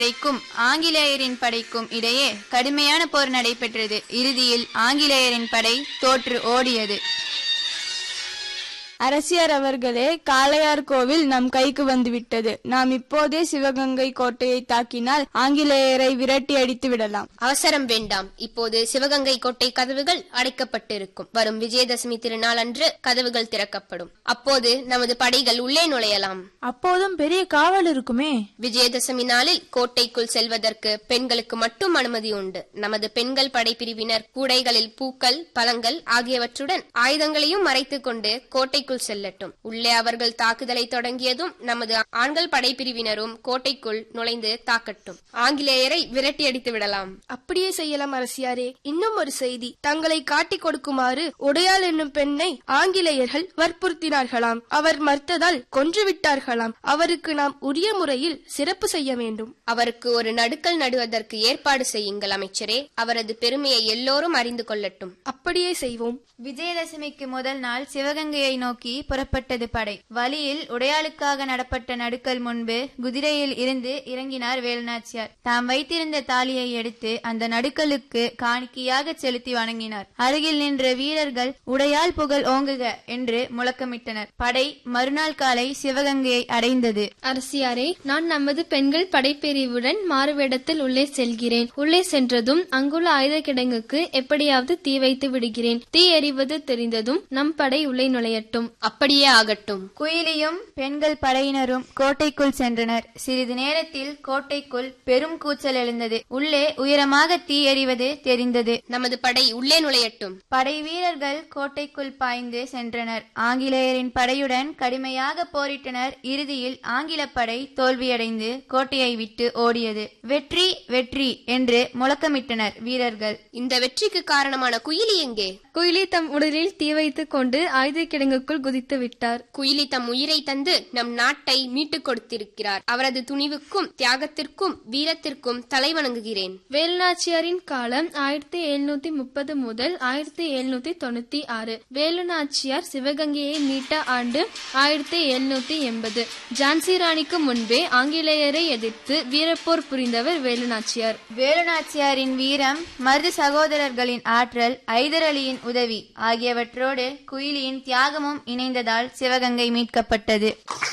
படைக்கும் ஆங்கிலேயரின் படைக்கும் இடையே கடுமையான போர் நடைபெற்றது இறுதியில் ஆங்கிலேயரின் படை தோற்று ஓடியது அரசியர் அவர்களே காளையார் கோவில் நம் கைக்கு வந்துவிட்டது நாம் இப்போதே சிவகங்கை கோட்டையை தாக்கினால் ஆங்கிலேயரை விரட்டி அடித்து விடலாம் அவசரம் வேண்டாம் இப்போது சிவகங்கை கோட்டை கதவுகள் அடைக்கப்பட்டிருக்கும் வரும் விஜயதசமி திருநாள் அன்று கதவுகள் திறக்கப்படும் அப்போது நமது படைகள் உள்ளே நுழையலாம் அப்போதும் பெரிய காவல் இருக்குமே விஜயதசமி நாளில் கோட்டைக்குள் செல்வதற்கு பெண்களுக்கு மட்டும் அனுமதி உண்டு நமது பெண்கள் படைப்பிரிவினர் கூடைகளில் பூக்கள் பழங்கள் ஆகியவற்றுடன் ஆயுதங்களையும் மறைத்துக் கொண்டு கோட்டைக்குள் செல்லட்டும் உள்ளே அவர்கள் தாக்குதலை தொடங்கியதும் நமது ஆண்கள் படைப்பிரிவினரும் கோட்டைக்குள் நுழைந்து தாக்கட்டும் ஆங்கிலேயரை விரட்டி அடித்து விடலாம் அப்படியே செய்யலாம் அரசியாரே இன்னும் ஒரு செய்தி தங்களை காட்டிக் கொடுக்குமாறு உடையாள் என்னும் பெண்ணை ஆங்கிலேயர்கள் வற்புறுத்தினார்களாம் அவர் மறுத்ததால் கொன்று விட்டார்களாம் அவருக்கு நாம் உரிய முறையில் சிறப்பு செய்ய வேண்டும் அவருக்கு ஒரு நடுக்கல் நடுவதற்கு ஏற்பாடு செய்யுங்கள் அமைச்சரே அவரது பெருமையை எல்லோரும் அறிந்து கொள்ளட்டும் அப்படியே செய்வோம் விஜயதசமிக்கு முதல் நாள் சிவகங்கையை நோக்கி புறப்பட்டது படை வழியில் உடையாளுக்காக நடப்பட்ட நடுக்கல் முன்பு குதிரையில் இருந்து இறங்கினார் வேலுநாச்சியார் தாம் வைத்திருந்த தாலியை எடுத்து அந்த நடுக்கலுக்கு காணிக்கையாக செலுத்தி வணங்கினார் அருகில் நின்ற வீரர்கள் உடையாள் புகழ் ஓங்குக என்று முழக்கமிட்டனர் படை மறுநாள் காலை சிவகங்கையை அடைந்தது அரசியாரே நான் நமது பெண்கள் படைப்பிரிவுடன் மாறுவேடத்தில் உள்ளே செல்கிறேன் உள்ளே சென்றதும் அங்குள்ள ஆயுத கிடங்குக்கு எப்படியாவது தீ வைத்து விடுகிறேன் தீ எறிவது தெரிந்ததும் நம் படை உள்ளே நுழையட்டும் அப்படியே ஆகட்டும் குயிலியும் பெண்கள் படையினரும் கோட்டைக்குள் சென்றனர் சிறிது நேரத்தில் கோட்டைக்குள் பெரும் கூச்சல் எழுந்தது உள்ளே உயரமாக தீ எறிவது தெரிந்தது நமது படை உள்ளே நுழையட்டும் படை வீரர்கள் கோட்டைக்குள் பாய்ந்து சென்றனர் ஆங்கிலேயரின் படையுடன் கடுமையாக போரிட்டனர் இறுதியில் ஆங்கில படை தோல்வியடைந்து கோட்டையை விட்டு ஓடியது வெற்றி வெற்றி என்று முழக்கமிட்டனர் வீரர்கள் இந்த வெற்றிக்கு காரணமான குயிலி எங்கே குயிலி தம் உடலில் தீ வைத்துக் கொண்டு ஆயுத கிடங்குக்குள் குதித்து விட்டார் குயிலி தம் உயிரை தந்து நம் நாட்டை மீட்டுக் கொடுத்திருக்கிறார் அவரது துணிவுக்கும் தியாகத்திற்கும் வீரத்திற்கும் தலை வணங்குகிறேன் வேலுநாச்சியாரின் காலம் ஆயிரத்தி எழுநூத்தி முப்பது முதல் ஆயிரத்தி எழுநூத்தி தொண்ணூத்தி ஆறு வேலுநாச்சியார் சிவகங்கையை மீட்ட ஆண்டு ஆயிரத்தி எழுநூத்தி எண்பது ஜான்சி ராணிக்கு முன்பே ஆங்கிலேயரை எதிர்த்து வீரப்போர் புரிந்தவர் வேலுநாச்சியார் வேலுநாச்சியாரின் வீரம் மருது சகோதரர்களின் ஆற்றல் ஐதர் அலியின் உதவி ஆகியவற்றோடு குயிலியின் தியாகமும் இணைந்ததால் சிவகங்கை மீட்கப்பட்டது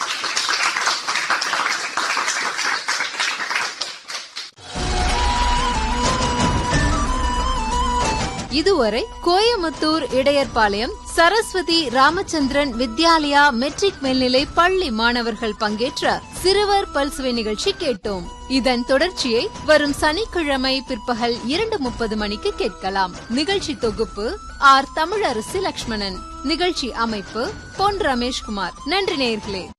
இதுவரை கோயமுத்தூர் இடையர்பாளையம் சரஸ்வதி ராமச்சந்திரன் வித்யாலயா மெட்ரிக் மேல்நிலை பள்ளி மாணவர்கள் பங்கேற்ற சிறுவர் பல்சுவை நிகழ்ச்சி கேட்டோம் இதன் தொடர்ச்சியை வரும் சனிக்கிழமை பிற்பகல் இரண்டு முப்பது மணிக்கு கேட்கலாம் நிகழ்ச்சி தொகுப்பு ஆர் தமிழரசு லட்சுமணன் நிகழ்ச்சி அமைப்பு பொன் ரமேஷ்குமார் நன்றி நேயர்களே